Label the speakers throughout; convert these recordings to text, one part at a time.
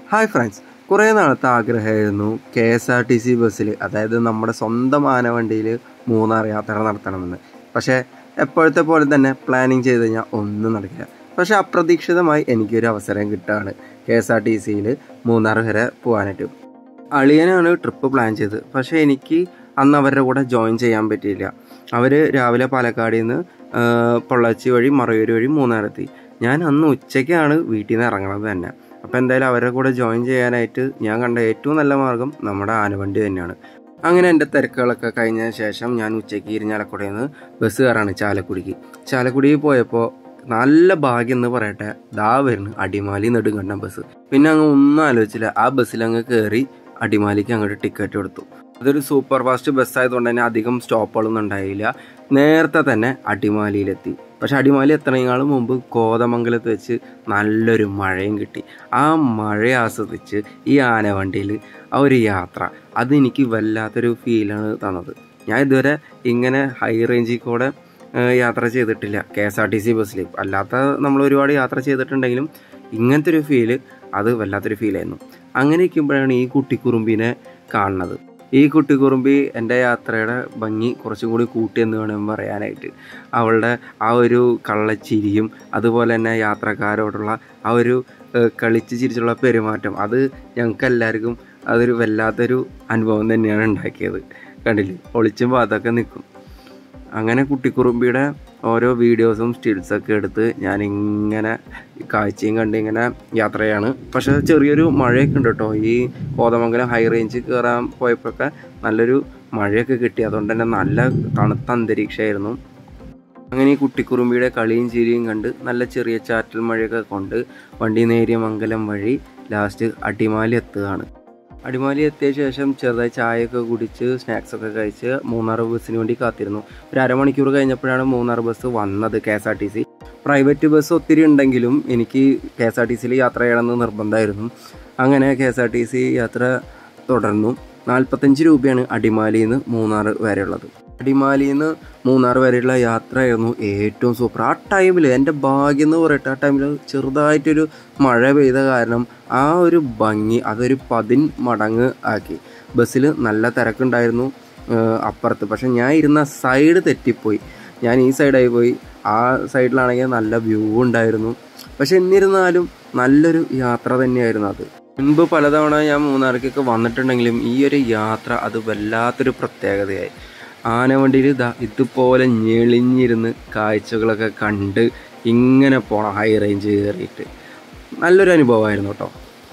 Speaker 1: hi friends കുറേ നാളത്തെ ആഗ്രഹമായിരുന്നു K S R T C ബസ്സിൽ അതായത് നമ്മുടെ സ്വന്തം ആനവണ്ടിയിൽ മൂന്നാർ യാത്ര നടത്തണമെന്ന് പക്ഷേ എപ്പോഴത്തെ പോലെ തന്നെ പ്ലാനിങ് ചെയ്ത് കഴിഞ്ഞാൽ ഒന്നും നടക്കില്ല പക്ഷേ അപ്രതീക്ഷിതമായി എനിക്കൊരു അവസരം കിട്ടുകയാണ് കെ എസ് ആർ ടി സിയിൽ മൂന്നാർ വരെ പോകാനായിട്ട് അളിയനാണ് ട്രിപ്പ് പ്ലാൻ ചെയ്തത് പക്ഷേ എനിക്ക് അന്ന് അവരുടെ കൂടെ ജോയിൻ ചെയ്യാൻ പറ്റിയില്ല അവർ രാവിലെ പാലക്കാടിൽ നിന്ന് ആ, പൊള്ളാച്ചി വഴി മറയൂർ വഴി മൂന്നാറെത്തി ഞാൻ അന്ന് ഉച്ചയ്ക്കാണ് വീട്ടിൽ നിന്ന് ഇറങ്ങണത് തന്നെ അപ്പോൾ എന്തായാലും അവരുടെ കൂടെ ജോയിൻ ചെയ്യാനായിട്ട് ഞാൻ കണ്ട ഏറ്റവും നല്ല മാർഗം നമ്മുടെ ആനവണ്ടി തന്നെയാണ് അങ്ങനെ എൻ്റെ തിരക്കുകളൊക്കെ കഴിഞ്ഞ ശേഷം ഞാൻ ഉച്ചയ്ക്ക് ഇരിഞ്ഞാലക്കുടയിൽ നിന്ന് ബസ് കയറാണ് ചാലക്കുടിക്ക് ചാലക്കുടിയിൽ പോയപ്പോൾ നല്ല ഭാഗ്യം എന്ന് പറയട്ടെ ദാ വരുന്നു അടിമാലി നെടുങ്കണ്ടം ബസ് പിന്നെ അങ്ങ് ഒന്നും ആലോചിച്ചില്ല ആ ബസ്സിൽ അങ്ങ് കയറി അടിമാലിക്ക് അങ്ങോട്ട് ടിക്കറ്റ് എടുത്തു അതൊരു സൂപ്പർ ഫാസ്റ്റ് ബസ്സായതുകൊണ്ട് തന്നെ അധികം സ്റ്റോപ്പുകളൊന്നും ഉണ്ടായില്ല നേരത്തെ തന്നെ അടിമാലിയിലെത്തി പക്ഷെ അടിമാലി എത്തണേക്കാളും മുമ്പ് കോതമംഗലത്ത് വെച്ച് നല്ലൊരു മഴയും കിട്ടി ആ മഴ ആസ്വദിച്ച് ഈ ആനവണ്ടിയിൽ ആ ഒരു യാത്ര അതെനിക്ക് വല്ലാത്തൊരു ഫീലാണ് തന്നത് ഞാൻ ഇതുവരെ ഇങ്ങനെ ഹൈ റേഞ്ചിൽ കൂടെ ഏഹ്, യാത്ര ചെയ്തിട്ടില്ല K S R T C ബസ്സിൽ അല്ലാത്ത നമ്മൾ ഒരുപാട് യാത്ര ചെയ്തിട്ടുണ്ടെങ്കിലും ഇങ്ങനത്തെ ഒരു ഫീല് അത് വല്ലാത്തൊരു ഫീലായിരുന്നു അങ്ങനെ ഇരിക്കുമ്പോഴാണ് ഈ കുട്ടിക്കുറുമ്പിനെ കാണുന്നത് ഈ കുട്ടിക്കുറുമ്പി എൻ്റെ യാത്രയുടെ ഭംഗി കുറച്ചും കൂടി കൂട്ടിയെന്ന് വേണം പറയാനായിട്ട് അവളുടെ ആ ഒരു കള്ളച്ചിരിയും അതുപോലെ തന്നെ യാത്രക്കാരോടുള്ള ആ ഒരു ഏഹ്, കളിച്ച് ചിരിച്ചുള്ള പെരുമാറ്റം അത് ഞങ്ങൾക്ക് എല്ലാവർക്കും അതൊരു വല്ലാത്തൊരു അനുഭവം തന്നെയാണ് ഉണ്ടാക്കിയത് കണ്ടില്ലേ ഒളിച്ചും പാത്തൊക്കെ നിൽക്കും അങ്ങനെ കുട്ടിക്കുറുമ്പിയുടെ ഓരോ വീഡിയോസും സ്റ്റിൽസൊക്കെ എടുത്ത് ഞാൻ ഇങ്ങനെ കാഴ്ചയും കണ്ട് ഇങ്ങനെ യാത്ര ചെയ്യാണ് പക്ഷെ ചെറിയൊരു മഴയൊക്കെ ഉണ്ട് കേട്ടോ ഈ കോതമംഗലം ഹൈ റേഞ്ച് കയറാൻ പോയപ്പോഴൊക്കെ നല്ലൊരു മഴയൊക്കെ കിട്ടി അതുകൊണ്ട് തന്നെ നല്ല തണുത്ത അന്തരീക്ഷമായിരുന്നു അങ്ങനെ ഈ കുട്ടിക്കുറുമ്പിയുടെ കളിയും ചിരിയും കണ്ട് നല്ല ചെറിയ ചാറ്റൽ മഴയൊക്കെ കൊണ്ട് വണ്ടി നേരിയ മംഗലം വഴി ലാസ്റ്റ് അടിമാലി എത്തുകയാണ് അടിമാലി എത്തിയ ശേഷം ചെറുതായി ചായയൊക്കെ കുടിച്ച് സ്നാക്സൊക്കെ കഴിച്ച് മൂന്നാർ ബസ്സിന് വേണ്ടി കാത്തിരുന്നു ഒരു അരമണിക്കൂർ കഴിഞ്ഞപ്പോഴാണ് മൂന്നാർ ബസ് വന്നത് K S R T C private bus ഒത്തിരി ഉണ്ടെങ്കിലും എനിക്ക് കെ എസ് ആർ ടി സിയിൽ യാത്ര ചെയ്യണമെന്ന് നിർബന്ധമായിരുന്നു അങ്ങനെ K S R T C യാത്ര തുടർന്നു നാൽപ്പത്തഞ്ച് രൂപയാണ് അടിമാലിയിൽ നിന്ന് മൂന്നാർ വരെയുള്ളത് അടിമാലിയിൽ നിന്ന് മൂന്നാർ വരെയുള്ള യാത്രയായിരുന്നു ഏറ്റവും സൂപ്പർ ആ ടൈമിൽ എൻ്റെ ഭാഗ്യം എന്ന് പറയട്ടെ ആ ടൈമിൽ ചെറുതായിട്ടൊരു മഴ പെയ്ത കാരണം ആ ഒരു ഭംഗി അതൊരു പതിൻ മടങ്ങ് ആക്കി ബസ്സിൽ നല്ല തിരക്കുണ്ടായിരുന്നു ഏഹ് അപ്പുറത്ത് പക്ഷെ ഞാൻ ഇരുന്ന സൈഡ് തെറ്റിപ്പോയി ഞാൻ ഈ സൈഡായി പോയി ആ സൈഡിലാണെങ്കിൽ നല്ല വ്യൂ ഉണ്ടായിരുന്നു പക്ഷെ എന്നിരുന്നാലും നല്ലൊരു യാത്ര തന്നെയായിരുന്നു അത് മുൻപ് പലതവണ ഞാൻ മൂന്നാർക്കൊക്കെ വന്നിട്ടുണ്ടെങ്കിലും ഈ ഒരു യാത്ര അത് വല്ലാത്തൊരു പ്രത്യേകതയായി ആനവണ്ടിയിൽ ഇതാ ഇതുപോലെ ഞെളിഞ്ഞിരുന്ന് കാഴ്ചകളൊക്കെ കണ്ട് ഇങ്ങനെ പോണം ഹൈ റേഞ്ച് കയറിയിട്ട് നല്ലൊരു അനുഭവമായിരുന്നു കേട്ടോ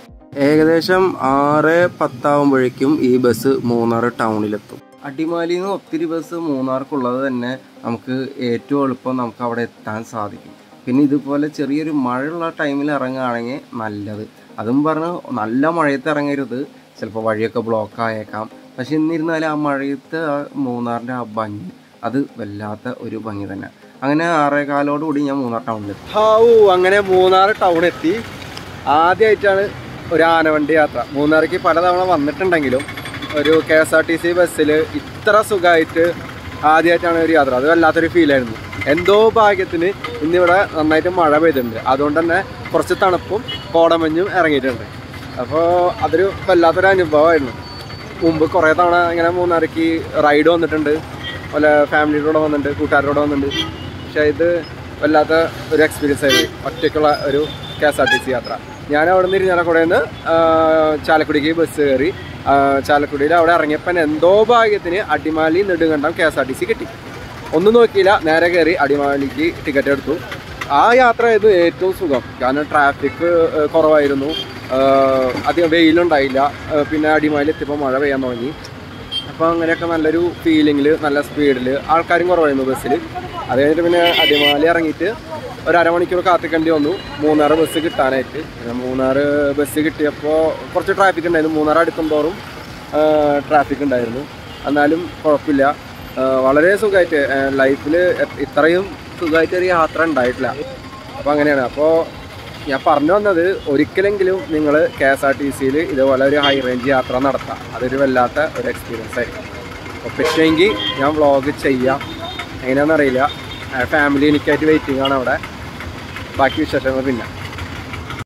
Speaker 1: ഏകദേശം ആറ് പത്താവുമ്പോഴേക്കും ഈ ബസ് മൂന്നാർ ടൗണിലെത്തും അടിമാലിയിൽ നിന്ന് ഒത്തിരി ബസ് മൂന്നാർക്കുള്ളത് തന്നെ നമുക്ക് ഏറ്റവും എളുപ്പം നമുക്ക് അവിടെ എത്താൻ സാധിക്കും പിന്നെ ഇതുപോലെ ചെറിയൊരു മഴയുള്ള ടൈമിൽ ഇറങ്ങുകയാണെങ്കിൽ നല്ലത് അതും പറഞ്ഞ് നല്ല മഴയത്ത് ഇറങ്ങരുത് ചിലപ്പോൾ വഴിയൊക്കെ ബ്ലോക്ക് ആയേക്കാം പക്ഷെ എന്നിരുന്നാലും ആ മഴയത്ത് ആ മൂന്നാറിൻ്റെ ആ ഭംഗി അത് വല്ലാത്ത ഒരു ഭംഗി തന്നെ അങ്ങനെ ആറേകാലോടുകൂടി ഞാൻ മൂന്നാർ ടൗണിലെത്തി ഹാവൂ അങ്ങനെ മൂന്നാർ ടൗൺ എത്തി ആദ്യമായിട്ടാണ് ഒരു ആനവണ്ടി യാത്ര മൂന്നാർക്ക് പലതവണ വന്നിട്ടുണ്ടെങ്കിലും ഒരു K S R T C ബസ്സിൽ ഇത്ര സുഖമായിട്ട് ആദ്യമായിട്ടാണ് ഒരു യാത്ര അത് വല്ലാത്തൊരു ഫീലായിരുന്നു എന്തോ ഭാഗ്യത്തിന് ഇന്നിവിടെ നന്നായിട്ട് മഴ പെയ്തിട്ടുണ്ട് അതുകൊണ്ട് തന്നെ കുറച്ച് തണുപ്പും കോടമഞ്ഞും ഇറങ്ങിയിട്ടുണ്ട് അപ്പോൾ അതൊരു വല്ലാത്തൊരു അനുഭവമായിരുന്നു മുമ്പ് കുറേ തവണ ഇങ്ങനെ മൂന്നാർക്ക് റൈഡ് വന്നിട്ടുണ്ട് പല ഫാമിലിയുടെ കൂടെ വന്നിട്ടുണ്ട് കൂട്ടുകാരുടെ കൂടെ വന്നിട്ടുണ്ട് പക്ഷേ ഇത് വല്ലാത്ത ഒരു എക്സ്പീരിയൻസ് ആയിരുന്നു ഒറ്റയ്ക്കുള്ള ഒരു K S R T C യാത്ര ഞാൻ അവിടെ നിന്ന് ഇരിഞ്ഞാലക്കുടയിൽ നിന്ന് ചാലക്കുടിക്ക് ബസ് കയറി ആ, ചാലക്കുടിയിൽ അവിടെ ഇറങ്ങിയപ്പോൾ എന്തോ ഭാഗ്യത്തിന് Adimali Nedumkandam K S R T C കിട്ടി ഒന്നും നോക്കിയില്ല നേരെ കയറി അടിമാലിക്ക് ടിക്കറ്റ് എടുത്തു ആ യാത്രയായിരുന്നു ഏറ്റവും സുഖം കാരണം ട്രാഫിക് കുറവായിരുന്നു ആ, അധികം വെയിലുണ്ടായില്ല ആ, പിന്നെ അടിമാലി എത്തിയപ്പോൾ മഴ പെയ്യാൻ തുടങ്ങി അപ്പോൾ അങ്ങനെയൊക്കെ നല്ലൊരു ഫീലിങ്ങിൽ നല്ല സ്പീഡിൽ ആൾക്കാരും കുറവായിരുന്നു ബസ്സിൽ അത് കഴിഞ്ഞിട്ട് പിന്നെ അടിമാലി ഇറങ്ങിയിട്ട് ഒരു അരമണിക്കൂർ കാത്തിക്കേണ്ടി വന്നു മൂന്നാർ ബസ് കിട്ടാനായിട്ട് പിന്നെ മൂന്നാർ ബസ് കിട്ടിയപ്പോൾ കുറച്ച് ട്രാഫിക് ഉണ്ടായിരുന്നു മൂന്നാർ അടുക്കും തോറും ട്രാഫിക് ഉണ്ടായിരുന്നു എന്നാലും കുഴപ്പമില്ല ആ, വളരെ സുഖമായിട്ട് ലൈഫിൽ ഇത്രയും സുഖമായിട്ട് ഒരു യാത്ര ഉണ്ടായിട്ടില്ല അപ്പോൾ അങ്ങനെയാണ് അപ്പോൾ ഞാൻ പറഞ്ഞു വന്നത് ഒരിക്കലെങ്കിലും നിങ്ങൾ കെ എസ് ആർ ടി സിയിൽ ഇതുപോലെ ഒരു ഹൈ റേഞ്ച് യാത്ര നടത്താം അതൊരു വല്ലാത്ത ഒരു എക്സ്പീരിയൻസ് ആയിരിക്കും അപ്പോൾ പറ്റുമെങ്കിൽ ഞാൻ വ്ളോഗ് ചെയ്യാം എങ്ങനെയാണെന്നറിയില്ല ഫാമിലി എനിക്കായിട്ട് വെയിറ്റിംഗ് ആണ് അവിടെ ബാക്കി വിശേഷങ്ങൾ പിന്നെ